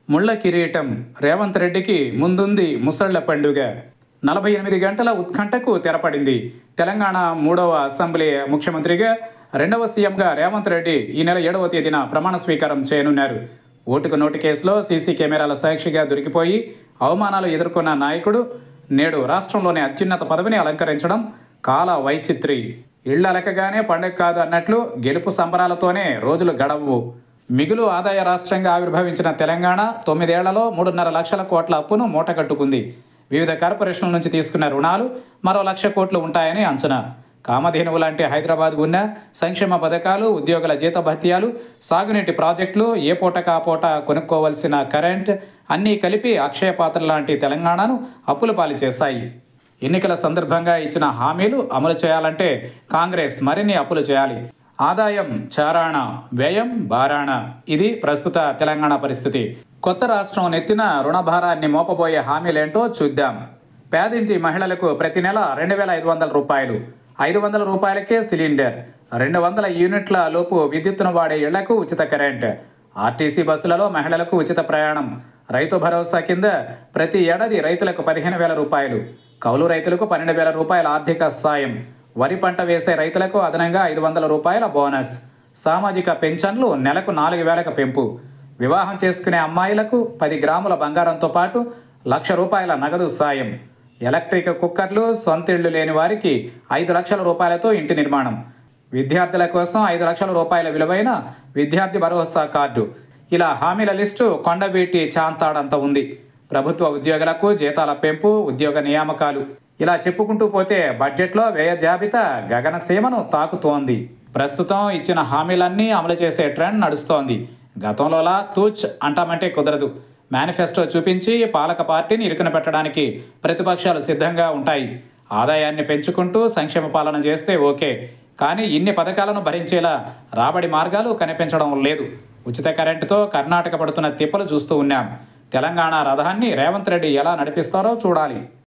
ముళ్ళ కిరీటం రేవంత్ రెడ్డికి ముందుంది ముసళ్ల పండుగ నలభై ఎనిమిది గంటల ఉత్కంఠకు తెరపడింది తెలంగాణ మూడవ అసెంబ్లీ ముఖ్యమంత్రిగా రెండవ సీఎంగా రేవంత్ రెడ్డి ఈ నెల ఏడవ తేదీన ప్రమాణ స్వీకారం చేయనున్నారు ఓటుకు నోటు కేసులో సీసీ కెమెరాల సాక్షిగా దొరికిపోయి అవమానాలు ఎదుర్కొన్న నాయకుడు నేడు రాష్ట్రంలోని అత్యున్నత పదవిని అలంకరించడం కాల వైచిత్రి ఇళ్ళు అలకగానే పండుగ కాదు అన్నట్లు గెలుపు సంబరాలతోనే రోజులు గడవు మిగులు ఆదాయ రాష్ట్రంగా ఆవిర్భవించిన తెలంగాణ తొమ్మిదేళ్లలో మూడున్నర లక్షల కోట్ల అప్పును మూటగట్టుకుంది వివిధ కార్పొరేషన్ల నుంచి తీసుకున్న రుణాలు మరో లక్ష కోట్లు ఉంటాయని అంచనా కామధేనువు లాంటి హైదరాబాద్ ఉన్న సంక్షేమ పథకాలు ఉద్యోగుల జీతభత్యాలు సాగునీటి ప్రాజెక్టులు ఏ పూటకా పూట కొనుక్కోవలసిన కరెంట్ అన్నీ కలిపి అక్షయ పాత్ర లాంటి తెలంగాణను అప్పుల పాలు చేశాయి ఎన్నికల సందర్భంగా ఇచ్చిన హామీలు అమలు చేయాలంటే కాంగ్రెస్ మరిన్ని అప్పులు చేయాలి ఆదాయం చారాణ వ్యయం బారాణ ఇది ప్రస్తుత తెలంగాణ పరిస్థితి కొత్త రాష్ట్రం నెత్తిన రుణభారాన్ని మోపబోయే హామీలేంటో చూద్దాం పేదింటి మహిళలకు ప్రతి నెల రెండు వేల ఐదు వందల రూపాయలు ఐదు వందల రూపాయలకే సిలిండర్ రెండు వందల యూనిట్ల లోపు విద్యుత్తును వాడే ఇళ్లకు ఉచిత కరెంట్ ఆర్టీసీ బస్సులలో మహిళలకు ఉచిత ప్రయాణం రైతు భరోసా కింద ప్రతి ఏడాది రైతులకు పదిహేను వేల రూపాయలు కౌలు రైతులకు పన్నెండు వేల రూపాయల ఆర్థిక సాయం వరి పంట వేసే రైతులకు అదనంగా ఐదు వందల రూపాయల బోనస్ సామాజిక పెన్షన్లు నెలకు నాలుగు వేలకు పెంపు వివాహం చేసుకునే అమ్మాయిలకు పది గ్రాముల బంగారంతో పాటు లక్ష రూపాయల నగదు సాయం ఎలక్ట్రిక్ కుక్కర్లు సొంత ఇళ్లు లేని వారికి ఐదు లక్షల రూపాయలతో ఇంటి నిర్మాణం విద్యార్థుల కోసం ఐదు లక్షల రూపాయల విలువైన విద్యార్థి భరోసా కార్డు ఇలా హామీల లిస్టు కొండవీటి చాంతాడంత ఉంది ప్రభుత్వ ఉద్యోగులకు జీతాల పెంపు ఉద్యోగ నియామకాలు ఇలా చెప్పుకుంటూ పోతే బడ్జెట్లో వ్యయ జాబితా గగనసీమను తాకుతోంది ప్రస్తుతం ఇచ్చిన హామీలన్నీ అమలు చేసే ట్రెండ్ నడుస్తోంది గతంలోలా తూచ్ అంటామంటే కుదరదు మేనిఫెస్టో చూపించి పాలక పార్టీని ఇరుకున పెట్టడానికి ప్రతిపక్షాలు సిద్ధంగా ఉంటాయి ఆదాయాన్ని పెంచుకుంటూ సంక్షేమ పాలన చేస్తే ఓకే కానీ ఇన్ని పథకాలను భరించేలా రాబడి మార్గాలు కనిపించడం లేదు ఉచిత కరెంటుతో కర్ణాటక పడుతున్న తిప్పలు చూస్తూ ఉన్నాం తెలంగాణ రథాన్ని రేవంత్ రెడ్డి ఎలా నడిపిస్తారో చూడాలి